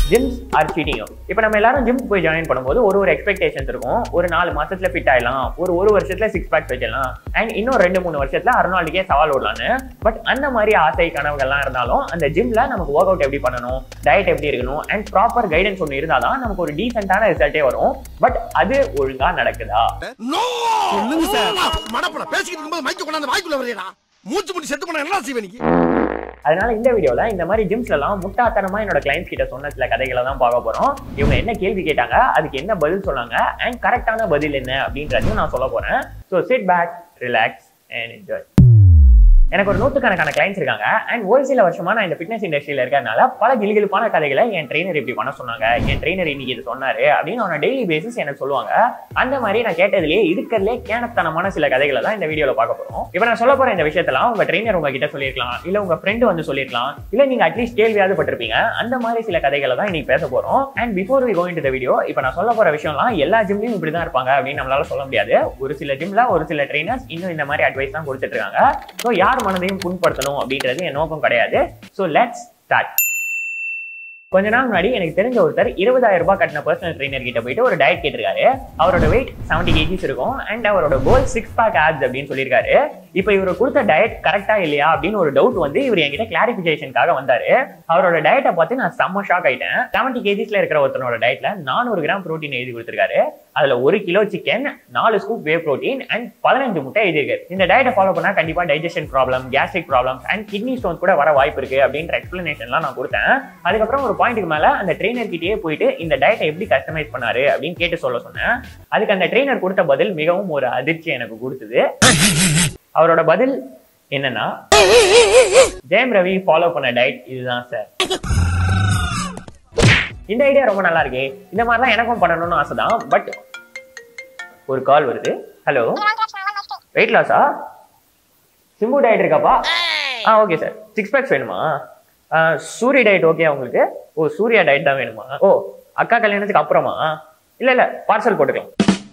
Cheems R seating இப்போ நம்ம எல்லாரும் ஜிம் போய் ஜாயின் பண்ணும்போது ஒரு ஒரு எக்ஸ்பெக்டேஷன்ஸ் இருக்கும் ஒரு நாலு மாசத்துல ஃபிட் ஆயிடலாம் ஒரு ஒரு வருஷத்துல சிக்ஸ் பேக் வச்சிடலாம் அண்ட் இன்னும் ரெண்டு மூணு வருஷத்துல அறுநாளுக்கே சவால் விடலான்னு பட் அந்த மாதிரி ஆசை கனவுகள்லாம் இருந்தாலும் அந்த ஜிம்ல நமக்கு ஒர்க் அவுட் எப்படி பண்ணணும் டயட் எப்படி இருக்கணும் அண்ட் ப்ராப்பர் கைடன்ஸ் ஒன்று இருந்தால் தான் நமக்கு ஒரு டீசென்டான ரிசல்ட்டே வரும் பட் அது ஒழுங்கா நடக்குதா சொல்லுங்க சார் மடப்பட பேசிக்கிட்டு இருக்கும்போது மைக்க கொண்டாந்து வாய்க்குள்ள வரையடா மூச்சு முடி செத்து பண்ண என்ன செய்வே நீ அதனால இந்த வீடியோல இந்த மாதிரி ஜிம்ஸ்ல எல்லாம் முட்டாத்தனமா என்னோட கிளைண்ட்ஸ் கிட்ட சொன்ன சில கதைகளை தான் பார்க்க போறோம் இவங்க என்ன கேள்வி கேட்டாங்க அதுக்கு என்ன பதில் சொன்னாங்க அண்ட் கரெக்டான பதில் என்ன அப்படின்றதையும் நான் சொல்ல போறேன் so sit back relax and enjoy எனக்கு ஒரு நூற்றுக்கணக்கான கிளைண்ட்ஸ் இருக்காங்க அண்ட் ஒரு சில வருஷமா நான் இந்த ஃபிட்னஸ் இண்டஸ்ட்ரியில இருக்கிறதுனால பல கிளிகிழிப்பான கதைகளை என் ட்ரெயினர் இப்படி பண்ண சொன்னாங்க என் ட்ரெயினர் இன்னைக்கு இது சொன்னாரு அப்படின்னு அவன டெய்லி பேசிஸ் எனக்கு சொல்லுவாங்க அந்த மாதிரி நான் கேட்டதுலேயே இருக்கிறதுலே கேனத்தனமான சில கதைகளை தான் இந்த வீடியோல பார்க்க போறோம் இப்போ நான் சொல்ல போற இந்த விஷயத்தெல்லாம் உங்க ட்ரெயினர் உங்ககிட்ட சொல்லியிருக்கலாம் இல்ல உங்க ஃப்ரெண்டு வந்து சொல்லியிருக்கலாம் இல்ல நீங்க அட்லீஸ்ட் கேள்வியாவது பட்டிருப்பீங்க அந்த மாதிரி சில கதைகளை தான் இன்னைக்கு பேச போறோம் and before we going to the video இப்போ நான் சொல்ல போற விஷயம்லாம் எல்லா ஜிம்லயும் இப்படி தான் இருப்பாங்க அப்படின்னு நம்மளால சொல்ல முடியாது ஒரு சில ஜிம்ல ஒரு சில ட்ரெயினர்ஸ் இன்னும் இந்த மாதிரி அட்வைஸ் தான் கொடுத்துட்டு இருக்காங்க ஸோ யார் மனதையும் புண்படுத்தணும் அப்படின்றது என் நோக்கம் கிடையாது ஸோ லெட்ஸ் ஸ்டார்ட் கொஞ்ச நாள் முன்னாடி எனக்கு தெரிஞ்ச ஒருத்தர் இருபதாயிரம் ரூபாய் கட்டின பர்சனல் ட்ரெயினர் கிட்ட போயிட்டு ஒரு டயட் கேட்டிருக்காரு அவரோட வெயிட் செவன்டி கேஜிஸ் இருக்கும் அண்ட் அவரோட கோல் சிக்ஸ் பேக் ஆப்ஸ் அப்படின்னு சொல்லியிருக்காரு இப்போ இவர் கொடுத்த டயட் கரெக்டா இல்லையா அப்படின்னு ஒரு டவுட் வந்து இவர் என்கிட்ட கிளாரிபிகேஷனுக்காக வந்தாரு அவரோட டயட்டை பார்த்து நான் செம்ம ஷாக் ஆயிட்டேன் செவன்டி கேஜிஸ்ல இருக்கிற ஒருத்தனோட டயட்ல நானூறு கிராம் ப்ரோட்டீன் எழுதி கொடுத்துருக்காரு அதுல ஒரு கிலோ சிக்கன் நாலு ஸ்கூப் வே ப்ரோட்டீன் அண்ட் பதினஞ்சு முட்டை எழுதியிருக்காரு இந்த டயட்டை ஃபாலோ பண்ணா கண்டிப்பா digestion problem gastric problems and kidney stones கூட வர வாய்ப்பு இருக்கு அப்படின்ற எக்ஸ்பிளனேஷன்லாம் நான் கொடுத்தேன் அதுக்கப்புறம் ஒரு பாயிண்ட்டுக்கு மேல அந்த ட்ரெயினர் கிட்டயே போயிட்டு இந்த டயட்டை எப்படி கஸ்டமைஸ் பண்ணாரு அப்படின்னு கேட்டு சொல்ல சொன்னேன் அதுக்கு அந்த ட்ரெயினர் கொடுத்த பதில் மிகவும் ஒரு அதிர்ச்சி எனக்கு கொடுத்தது அவரோட பதில் என்னன்னா ஜெயம் ரவி ஃபாலோ பண்ண டயட் இதுதான் சார் இந்த ஐடியா ரொம்ப நல்லா இருக்கே இந்த மாதிரிலாம் எனக்கும் பண்ணணும்னு ஆசை தான் பட் ஒரு கால் வருது ஹலோ வெயிட் லாஸா சிம்பு டயட் இருக்காப்பா ஆ ஓகே சார் சிக்ஸ் பேக்ஸ் வேணுமா ஆ, சூரிய டயட் ஓகே உங்களுக்கு ஓ சூர்யா டயட் தான் வேணுமா ஓ அக்கா கல்யாணத்துக்கு அப்புறமா இல்ல இல்ல பார்சல் போட்டுக்கலாம்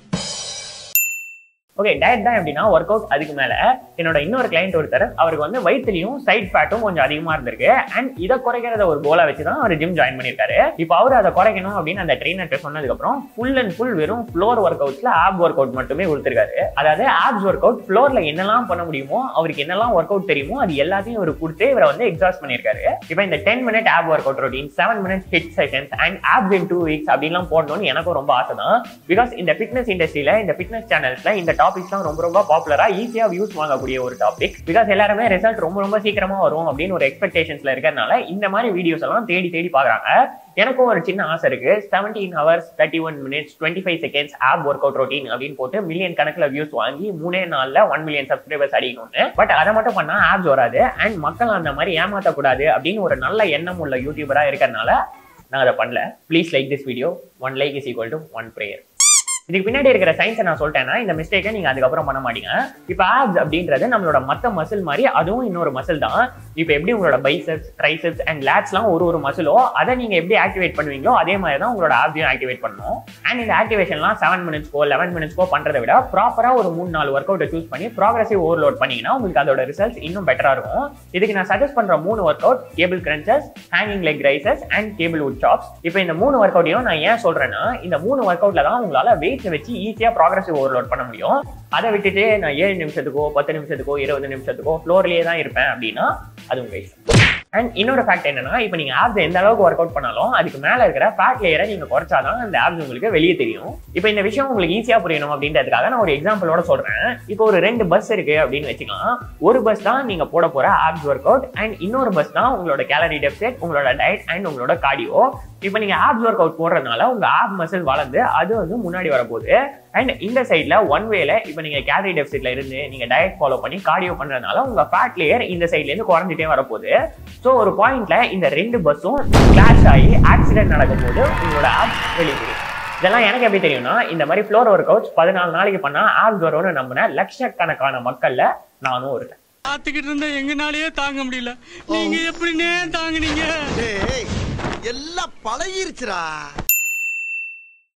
ஓகே டயட் தான் எப்படின்னா ஒர்க் அவுட் அதுக்கு மேல என்னோட இன்னொரு கிளைண்ட் ஒருத்தர் அவருக்கு வந்து வயிற்றுலையும் சைட் ஃபேட்டும் கொஞ்சம் அதிகமா இருந்திருக்கு அண்ட் இதை குறைக்கிறத ஒரு கோலா வச்சு தான் அவர் ஜிம் ஜாயின் பண்ணியிருக்காரு இப்போ அவர் அதை குறைக்கணும் அப்படின்னு அந்த ட்ரெயினர்கிட்ட சொன்னதுக்கு அப்புறம் ஃபுல் அண்ட் ஃபுல் வெறும் ஃப்ளோர் ஒர்க் அவுட்ஸ்ல ஆப் ஒர்க் அவுட் மட்டுமே கொடுத்துருக்காரு அதாவது ஆப்ஸ் ஒர்க் அவுட் ஃப்ளோர்ல என்னெல்லாம் பண்ண முடியுமோ அவருக்கு என்னெல்லாம் ஒர்க் அவுட் தெரியுமோ அது எல்லாத்தையும் இவர் கொடுத்து இவரை வந்து எக்ஸாஸ்ட் பண்ணியிருக்காரு இப்போ இந்த ten minute ab workout routine seven minutes HIIT sessions and abs in two weeks அப்படின்லாம் போடணும்னு எனக்கும் ரொம்ப ஆசை தான் பிகாஸ் இந்த ஃபிட்னஸ் இண்டஸ்ட்ரியில இந்த ஃபிட்னஸ் சேனல்ஸ்ல இந்த டாபிக்ஸ்லாம் ரொம்ப ரொம்ப பாப்புலரா ஈஸியா வியூஸ் வாங்கக்கூடிய ஒரு டாபிக் பிகாஸ் எல்லாருமே ரிசல்ட் ரொம்ப ரொம்ப சீக்கிரமா வரும் அப்படின்னு ஒரு எக்ஸ்பெக்டேஷன்ஸ்ல இருக்கிறதுனால இந்த மாதிரி வீடியோஸ் எல்லாம் தேடி தேடி பாக்குறாங்க எனக்கும் ஒரு சின்ன ஆசை இருக்கு seventeen hours thirty one minutes twenty five seconds ab workout routine அப்படின்னு போட்டு மில்லியன் கணக்குல வியூஸ் வாங்கி மூணே நாள்ல ஒன் மில்லியன் சப்ஸ்கிரைபர்ஸ் அடிக்கணும்னு பட் அதை மட்டும் பண்ணா ஆப்ஸ் வராது அண்ட் மக்கள் அந்த மாதிரி ஏமாத்தக்கூடாது அப்படின்னு ஒரு நல்ல எண்ணம் உள்ள யூடியூபரா இருக்கிறதுனால நான் அதை பண்ணல please like this video one like is equal to one prayer இதுக்கு பின்னாடி இருக்கிற சயின்ஸை நான் சொல்லிட்டேன்னா இந்த மிஸ்டேக்கை நீங்க அதுக்கப்புறம் பண்ண மாட்டீங்க இப்போ ஆப்ஸ் அப்படின்றது நம்மளோட மத்த மசில் மாதிரி அதுவும் இன்னொரு மசில் தான் இப்போ எப்படி உங்களோட பைசெப்ஸ் ட்ரைசெப்ஸ் அண்ட் லேட்ஸ்லாம் ஒரு ஒரு மசிலோ அதை நீங்க எப்படி ஆக்டிவேட் பண்ணுவீங்களோ அதே மாதிரி தான் உங்களோட ஆப்ஸையும் ஆக்டிவேட் பண்ணணும் அண்ட் இந்த ஆக்டிவேஷன்லாம் செவன் மினிட்ஸ்க்கோ லெவன் மினிட்ஸ்க்கோ பண்றதை விட ப்ராப்பரா ஒரு மூணு நாலு ஒர்க் அவுட்டை சூஸ் பண்ணி ப்ராக்ரஸிவ் ஓவர்லோட் பண்ணீங்கன்னா உங்களுக்கு அதோட ரிசல்ட்ஸ் இன்னும் பெட்டரா இருக்கும் இதுக்கு நான் சஜஸ்ட் பண்ற மூணு workout cable crunches hanging leg raises and cable wood chops இப்போ இந்த மூணு ஒர்க் அவுட்டையும் நான் ஏன் சொல்றேன்னா இந்த மூணு ஒர்க் அவுட்ல தான் உங்களால வெயிட்ஸ் வச்சு ஈஸியா ப்ராக்ரஸிவ் ஓவர்லோட் பண்ண முடியும் அதை விட்டுட்டு நான் ஏழு நிமிஷத்துக்கோ பத்து நிமிஷத்துக்கோ இருபது நிமிஷத்துக்கோ ஃப்ளோர்லயே தான் இருப்பேன் அப்படின்னா அது உங்க இஷ்டம் அண்ட் இன்னொரு ஃபேக்ட் என்னன்னா இப்போ நீங்க ஆப்ஸ் எந்த அளவுக்கு ஒர்க் அவுட் பண்ணாலும் அதுக்கு மேல இருக்கிற ஃபேட் லேயரை நீங்க குறைச்சாதான் அந்த ஆப்ஸ் உங்களுக்கு வெளியே தெரியும் இப்போ இந்த விஷயம் உங்களுக்கு ஈஸியா புரியணும் அப்படின்றதுக்காக நான் ஒரு எக்ஸாம்பிளோட சொல்றேன் இப்போ ஒரு ரெண்டு பஸ் இருக்கு அப்படின்னு வச்சுக்கலாம் ஒரு பஸ் தான் நீங்க போட போற ஆப்ஸ் ஒர்க் அவுட் அண்ட் இன்னொரு பஸ் தான் உங்களோட கேலரி டெபிசிட் உங்களோட டயட் அண்ட் உங்களோட கார்டியோ இப்போ நீங்க ஆப்ஸ் ஒர்க் அவுட் போடுறதுனால உங்க ஆப் மசில் வளர்ந்து அது வந்து முன்னாடி வரப்போகுது அண்ட் இந்த சைட்ல ஒன் வேல இப்போ நீங்க கேலரி டெபிசிட்ல இருந்து நீங்க டயட் ஃபாலோ பண்ணி கார்டியோ பண்றதுனால உங்க ஃபேட் லேயர் இந்த சைட்ல இருந்து குறைஞ்சிட்டே வரப்போகுது ஸோ ஒரு பாயிண்ட்ல இந்த ரெண்டு பஸ்ஸும் கிளாஷ் ஆகி ஆக்சிடென்ட் நடக்கும்போது உங்களோட ஆப் வெளியே தெரியும் இதெல்லாம் எனக்கு எப்படி தெரியும்னா இந்த மாதிரி ஃப்ளோர் ஒர்க் அவுட்ஸ் பதினாலு நாளைக்கு பண்ணா ஆப்ஸ் வரும்னு நம்பின லட்சக்கணக்கான மக்கள்ல நானும் இருக்கேன் பார்த்துக்கிட்டு இருந்தா எங்கனாலயே தாங்க முடியல நீங்க எப்படின்னே தாங்குனீங்க டேய் எல்லாம் பழகிருச்சுடா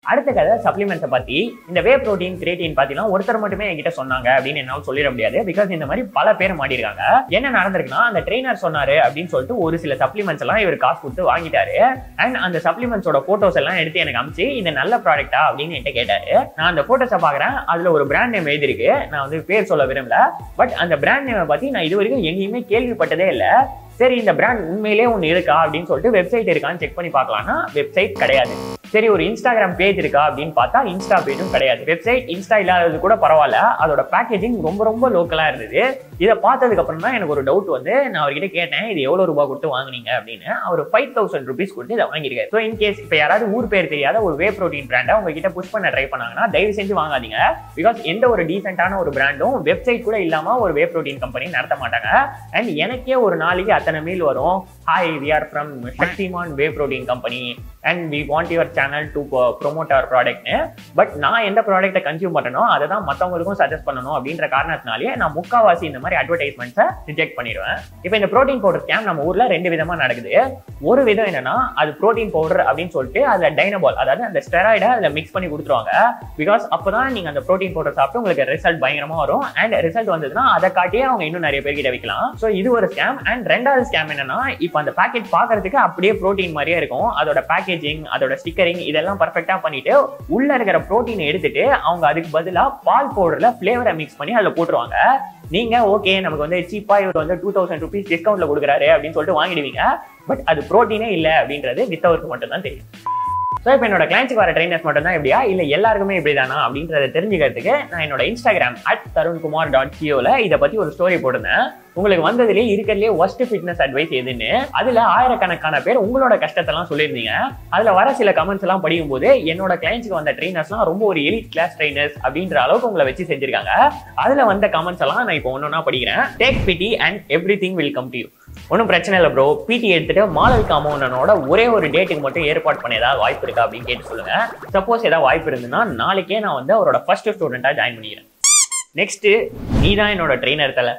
அடுத்த கதை சப்ளிமெண்ட்ஸை பத்தி இந்த வே ப்ரோட்டீன் கிரியேட்டின் பார்த்தீங்கன்னா ஒருத்தர் மட்டுமே என்கிட்ட சொன்னாங்க அப்படின்னு என்னால சொல்லிட முடியாது பிகாஸ் இந்த மாதிரி பல பேர் மாட்டிருக்காங்க என்ன நடந்திருக்குன்னா அந்த ட்ரெயினர் சொன்னாரு அப்படின்னு சொல்லிட்டு ஒரு சில சப்ளிமெண்ட்ஸ் எல்லாம் இவர் காசு கொடுத்து வாங்கிட்டாரு அண்ட் அந்த சப்ளிமெண்ட்ஸோட போட்டோஸ் எல்லாம் எடுத்து எனக்கு அமிச்சு இது நல்ல ப்ராடக்ட்டா அப்படின்னு என்கிட்ட கேட்டாரு நான் அந்த போட்டோஸை பாக்குறேன் அதுல ஒரு பிராண்ட் நேம் எழுதிருக்கு நான் வந்து பேர் சொல்ல விரும்பல பட் அந்த பிராண்ட் நேமை பத்தி நான் இது வரைக்கும் எங்கேயுமே கேள்விப்பட்டதே இல்லை சரி இந்த பிராண்ட் உண்மையிலே ஒன்று இருக்கா அப்படின்னு சொல்லிட்டு வெப்சைட் இருக்கான்னு செக் பண்ணி பார்க்கலாம்னா வெப்சைட் கிடையாது சரி ஒரு இன்ஸ்டாகிராம் பேஜ் இருக்கா அப்படின்னு பார்த்தா இன்ஸ்டா பேஜும் கிடையாது வெப்சைட் இன்ஸ்டா இல்லாதது கூட பரவாயில்ல அதோட பேக்கேஜிங் ரொம்ப ரொம்ப லோக்கலா இருந்தது இதை பார்த்ததுக்கு அப்புறம் தான் எனக்கு ஒரு டவுட் வந்து நான் அவர்கிட்ட கேட்டேன் இது எவ்வளவு ரூபாய் கொடுத்து வாங்குனீங்க அப்படின்னு அவர் ஃபைவ் தௌசண்ட் ருபீஸ் கொடுத்து இதை வாங்கியிருக்காரு ஸோ இன் கேஸ் இப்போ யாராவது ஊர் பேர் தெரியாத ஒரு வே ப்ரோட்டீன் பிராண்டை உங்ககிட்ட புஷ் பண்ண ட்ரை பண்ணாங்கன்னா தயவு செஞ்சு வாங்காதீங்க பிகாஸ் எந்த ஒரு டீசென்டான ஒரு பிராண்டும் வெப்சைட் கூட இல்லாம ஒரு வே ப்ரோட்டீன் கம்பெனி நடத்த மாட்டாங்க அண்ட் எனக்கே ஒரு நாளைக்கு அத்தனை மீல் வரும் hi we are from Shaktimaan whey protein company and we want your channel to promote our ப்ராடக்ட்னு பட் நான் எந்த ப்ராடக்ட்டை கன்சியூம் பண்ணனோ அதை தான் மற்றவங்களுக்கும் சஜஸ்ட் பண்ணணும் அப்படின்ற காரணத்தினாலே நான் முக்காவாசி இந்த மாதிரி அட்வர்டைஸ்மெண்ட்ஸை ரிஜெக்ட் பண்ணிடுவேன் இப்போ இந்த ப்ரோட்டீன் பவுடர் ஸ்கேம் நம்ம ஊர்ல ரெண்டு விதமா நடக்குது ஒரு விதம் என்னன்னா அது ப்ரோட்டீன் பவுடர் அப்படின்னு சொல்லிட்டு அதுல டைனபால் அதாவது அந்த ஸ்டெராய்டை அதில் மிக்ஸ் பண்ணி கொடுத்துருவாங்க பிகாஸ் அப்பதான் நீங்க அந்த ப்ரோட்டீன் பவுடர் சாப்பிட்டு உங்களுக்கு ரிசல்ட் பயங்கரமா வரும் அண்ட் ரிசல்ட் வந்ததுன்னா அதை காட்டியே அவங்க இன்னும் நிறைய பேர்கிட்ட வைக்கலாம் ஸோ இது ஒரு ஸ்கேம் அண்ட் ரெண்டாவது ஸ்கேம் என்னன்னா இப்போ அந்த பேக்கெட் பார்க்கறதுக்கு அப்படியே ப்ரோட்டீன் மாதிரியே இருக்கும் அதோட பேக்கேஜிங் அதோட ஸ்டிக்கரிங் இதெல்லாம் பர்ஃபெக்டா பண்ணிட்டு உள்ள இருக்கிற ப்ரோட்டீனை எடுத்துட்டு அவங்க அதுக்கு பதிலா பால் பவுடர்ல ஃபிளேவரை மிக்ஸ் பண்ணி அதில் போட்டுருவாங்க நீங்க ஓகே நமக்கு வந்து சீப்பா இவர் வந்து டூ தௌசண்ட் ருபீஸ் டிஸ்கவுண்ட்ல கொடுக்குறாரு அப்படின்னு சொல்லிட்டு வாங்கிடுவீங்க பட் அது ப்ரோட்டீனே இல்லை அப்படின்றது வித்தவருக்கு மட்டும் தான் தெரியும் ஸோ இப்போ என்னோட கிளைண்ட்ஸுக்கு வர ட்ரைனர்ஸ் மட்டும் தான் எப்படியா இல்லை எல்லாருக்குமே இப்படி தானா அப்படின்றத தெரிஞ்சுக்கிறதுக்கு நான் என்னோட இன்ஸ்டாகிராம் அட் தருண்குமார் டாட் சியோவில் இதை பற்றி ஒரு ஸ்டோரி போட்டிருந்தேன் உங்களுக்கு வந்ததுலேயே இருக்கிறதுலே ஒஸ்ட் ஃபிட்னஸ் அட்வைஸ் எதுன்னு அதில் ஆயிரக்கணக்கான பேர் உங்களோட கஷ்டத்தெல்லாம் சொல்லியிருந்தீங்க அதில் வர சில கமெண்ட்ஸ் எல்லாம் படிக்கும்போது என்னோட கிளைண்ட்ஸ்க்கு வந்த ட்ரைனர்ஸ்லாம் ரொம்ப ஒரு எலிட் கிளாஸ் ட்ரைனர்ஸ் அப்படின்ற அளவுக்கு உங்களை வச்சு செஞ்சிருக்காங்க அதில் வந்த கமெண்ட்ஸ் எல்லாம் நான் இப்போ ஒன்று ஒன்றா படிக்கிறேன் டேக் பிடி and everything will come to you ஒன்றும் பிரச்சனை இல்லை ப்ரோ பிடி எடுத்துட்டு மாலல் காமௌண்டனோட ஒரே ஒரு டேட்டுக்கு மட்டும் ஏற்பாடு பண்ண ஏதாவது வாய்ப்பு இருக்கா அப்படின்னு கேட்டு சொல்லுங்க சப்போஸ் ஏதாவது வாய்ப்பு இருந்ததுன்னா நாளைக்கே நான் வந்து அவரோட ஃபர்ஸ்ட் ஸ்டூடெண்ட்டாக ஜாயின் பண்ணிக்கிறேன் நெக்ஸ்ட் நீ தான் என்னோட ட்ரெயினர் தலை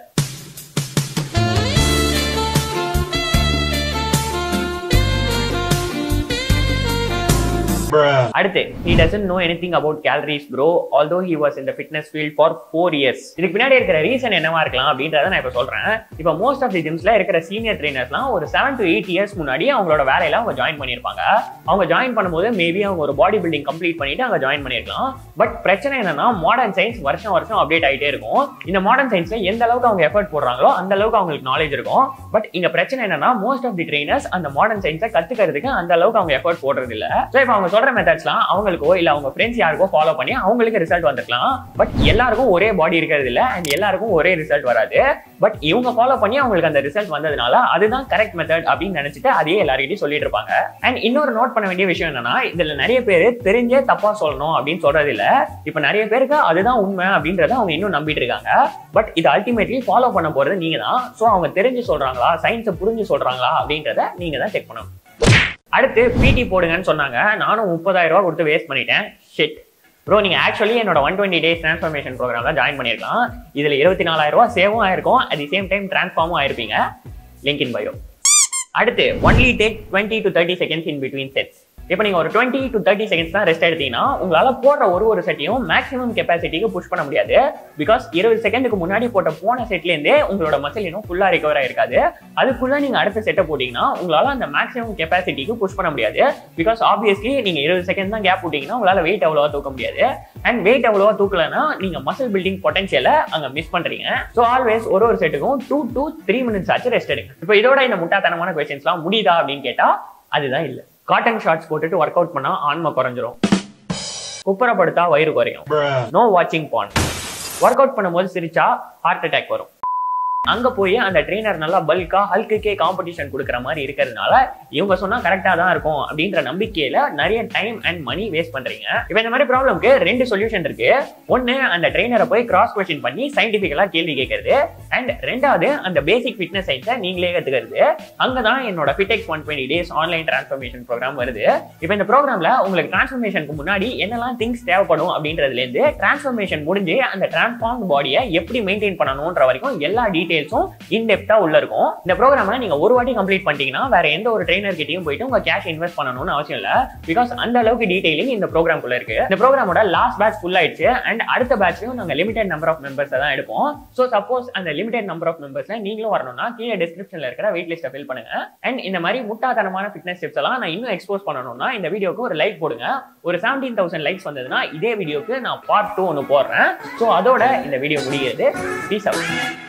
அடுத்து he doesn't know anything about calories bro although he was in the fitness field for four years இதுக்கு பின்னாடி இருக்கிற ரீசன் என்னவா இருக்கலாம் அப்படின்றத நான் இப்போ சொல்றேன் இப்போ மோஸ்ட் ஆஃப் தி ஜிம்ஸ்ல இருக்கிற சீனியர் ட்ரைனர்ஸ்லாம் ஒரு செவன் டு எயிட் இயர்ஸ் முன்னாடி அவங்களோட வேலையில அவங்க ஜாயின் பண்ணியிருப்பாங்க அவங்க ஜாயின் பண்ணும்போது மேபி அவங்க ஒரு பாடி பில்டிங் கம்ப்ளீட் பண்ணிட்டு அங்க ஜாயின் பண்ணிருக்கலாம் பட் பிரச்சனை என்னன்னா மாடர்ன் சயின்ஸ் வருஷம் வருஷம் அப்டேட் ஆகிட்டே இருக்கும் இந்த மாடர்ன் சயின்ஸ்ல எந்த அளவுக்கு அவங்க எஃபர்ட் போடுறாங்களோ அந்த அளவுக்கு அவங்களுக்கு நாலேஜ் இருக்கும் பட் இங்க பிரச்சனை என்னன்னா மோஸ்ட் ஆஃப் தி ட்ரைனர்ஸ் அந்த மாடர்ன் சயின்ஸை கத்துக்கிறதுக்கு அந்த அளவுக்கு அவங்க எஃபர்ட் போடுறது இல்ல ஸோ இப்போ அவங்க சொல்ற மெத்தட்ஸ்லாம் அவங்களுக்கோ இல்ல அவங்க ஃப்ரெண்ட்ஸ் யாருக்கோ ஃபாலோ பண்ணி அவங்களுக்கு ரிசல்ட் வந்திருக்கலாம் பட் எல்லாருக்கும் ஒரே பாடி இருக்கிறது இல்ல அண்ட் எல்லாருக்கும் ஒரே ரிசல்ட் வராது பட் இவங்க ஃபாலோ பண்ணி அவங்களுக்கு அந்த ரிசல்ட் வந்ததுனால அதுதான் கரெக்ட் மெத்தட் அப்படின்னு நினைச்சிட்டு அதையே எல்லாருக்கிட்டையும் சொல்லிட்டு இருப்பாங்க அண்ட் இன்னொரு நோட் பண்ண வேண்டிய விஷயம் என்னன்னா இதுல நிறைய பேர் தெரிஞ்சே தப்பா சொல்லணும் அப்படின்னு சொல்றது இல்ல இப்ப நிறைய பேருக்கு அதுதான் உண்மை அப்படின்றத அவங்க இன்னும் நம்பிட்டு இருக்காங்க பட் இது அல்டிமேட்லி ஃபாலோ பண்ண போறது நீங்க தான் ஸோ அவங்க தெரிஞ்சு சொல்றாங்களா சயின்ஸை புரிஞ்சு சொல்றாங்களா அப்படின்றத நீங்க தான் செக் பண்ணணும் அடுத்து பிடி போடுங்கன்னு சொன்னாங்க நானும் முப்பதாயிரம் ரூபாய் கொடுத்து வேஸ்ட் பண்ணிட்டேன் ஷிட் ப்ரோ நீங்க ஆக்சுவலி என்னோட ஒன் டுவெண்ட்டி டேஸ் ட்ரான்ஸ்ஃபர்மேஷன் ப்ரோக்ராம்ல ஜாயின் பண்ணியிருக்கலாம் இதுல இருபத்தி நாலாயிரம் ரூபாய் சேவும் ஆயிருக்கும் அட் தி சேம் டைம் ட்ரான்ஸ்ஃபார்மும் ஆயிருப்பீங்க லிங்க் இன் பயோ அடுத்து only take twenty to thirty seconds in between sets இப்போ நீங்க ஒரு டுவெண்ட்டி டு தேர்ட்டி செகண்ட்ஸ் தான் ரெஸ்ட் எடுத்தீங்கன்னா உங்களால போடுற ஒரு ஒரு செட்டையும் மேக்ஸிமம் கெப்பாசிட்டிக்கு புஷ் பண்ண முடியாது பிகாஸ் இருபது செகண்டுக்கு முன்னாடி போட்ட போன செட்லேருந்தே உங்களோட மசில் இன்னும் ஃபுல்லா ரிகவர் ஆயிருக்காது அதுக்குள்ள நீங்க அடுத்த செட்டை போட்டீங்கன்னா உங்களால அந்த மேக்ஸிமம் கெப்பாசிட்டிக்கு புஷ் பண்ண முடியாது பிகாஸ் ஆப்வியஸ்லி நீங்க இருபது செகண்ட் தான் கேப் விட்டீங்கன்னா உங்களால வெயிட் அவ்வளோவா தூக்க முடியாது அண்ட் வெயிட் அவ்வளோவா தூக்கலன்னா நீங்க மசில் பில்டிங் பொட்டன்ஷியலை அங்க மிஸ் பண்றீங்க ஸோ ஆல்வேஸ் ஒரு ஒரு செட்டுக்கும் டூ டு த்ரீ மினிட்ஸ் ஆச்சு ரெஸ்ட் எடுங்க இப்போ இதோட இந்த முட்டாத்தனமான கொஸ்டின்ஸ்லாம் முடியுதா அப்படின்னு கேட்டா அதுதான் இல்லை காட்டன் ஷார்ட்ஸ் போட்டுட்டு ஒர்க் அவுட் பண்ணா ஆன்மை குறைஞ்சிரும் குப்புறப்படுத்தா வயிறு குறையும் நோ வாட்சிங் பான் ஒர்க் அவுட் பண்ணும்போது சிரிச்சா ஹார்ட் அட்டாக் வரும் அங்க போய் அந்த ட்ரெயினர் நல்லா பல்கா ஹல்குக்கே காம்படிஷன் கொடுக்குற மாதிரி இருக்கிறதுனால இவங்க சொன்னா கரெக்டா தான் இருக்கும் அப்படின்ற நம்பிக்கையில நிறைய டைம் அண்ட் மணி வேஸ்ட் பண்றீங்க இப்போ இந்த மாதிரி ப்ராப்ளம்க்கு ரெண்டு சொல்யூஷன் இருக்கு ஒன்னு அந்த ட்ரெயினரை போய் கிராஸ் கொஸ்டின் பண்ணி சயின்டிபிக்கலா கேள்வி கேட்கறது அண்ட் ரெண்டாவது அந்த பேசிக் ஃபிட்னஸ் சயின்ஸை நீங்களே கத்துக்கிறது அங்கதான் என்னோட Fittex one twenty days online transformation program வருது இப்போ இந்த ப்ரோக்ராம்ல உங்களுக்கு டிரான்ஸ்ஃபர்மேஷனுக்கு முன்னாடி என்னெல்லாம் திங்ஸ் தேவைப்படும் அப்படின்றதுல இருந்து டிரான்ஸ்ஃபர்மேஷன் முடிஞ்சு அந்த டிரான்ஸ்ஃபார்ம் பாடியை எப்படி மெயின்டைன் பண்ணணும்ன்ற வரைக்கும் எல்லா டீட்டெயில் டீடைல்ஸும் இன்டெப்தா உள்ள இருக்கும் இந்த ப்ரோக்ராமை நீங்க ஒரு வாட்டி கம்ப்ளீட் பண்ணிட்டீங்கன்னா வேற எந்த ஒரு ட்ரைனர் கிட்டயும் போயிட்டு உங்க கேஷ் இன்வெஸ்ட் பண்ணணும்னு அவசியம் இல்ல பிகாஸ் அந்த அளவுக்கு டீடைலிங் இந்த ப்ரோக்ராம்குள்ள இருக்கு இந்த ப்ரோக்ராமோட லாஸ்ட் பேட்ச் ஃபுல் ஆயிடுச்சு அண்ட் அடுத்த பேட்ச்லயும் நாங்க லிமிடெட் நம்பர் ஆஃப் மெம்பர்ஸ் தான் எடுப்போம் ஸோ சப்போஸ் அந்த லிமிடெட் நம்பர் ஆஃப் மெம்பர்ஸ்ல நீங்களும் வரணும்னா கீழே டிஸ்கிரிப்ஷன்ல இருக்கிற வெயிட் லிஸ்ட்டை ஃபில் பண்ணுங்க அண்ட் இந்த மாதிரி முட்டாத்தனமான ஃபிட்னஸ் டிப்ஸ் எல்லாம் நான் இன்னும் எக்ஸ்போஸ் பண்ணணும்னா இந்த வீடியோக்கு ஒரு லைக் போடுங்க ஒரு செவன்டீன் தௌசண்ட் லைக்ஸ் வந்ததுன்னா இதே வீடியோக்கு நான் பார்ட் டூ ஒன்று போடுறேன் ஸோ அதோட இந்த வீடியோ முடிகிறது பீஸ் அவுட்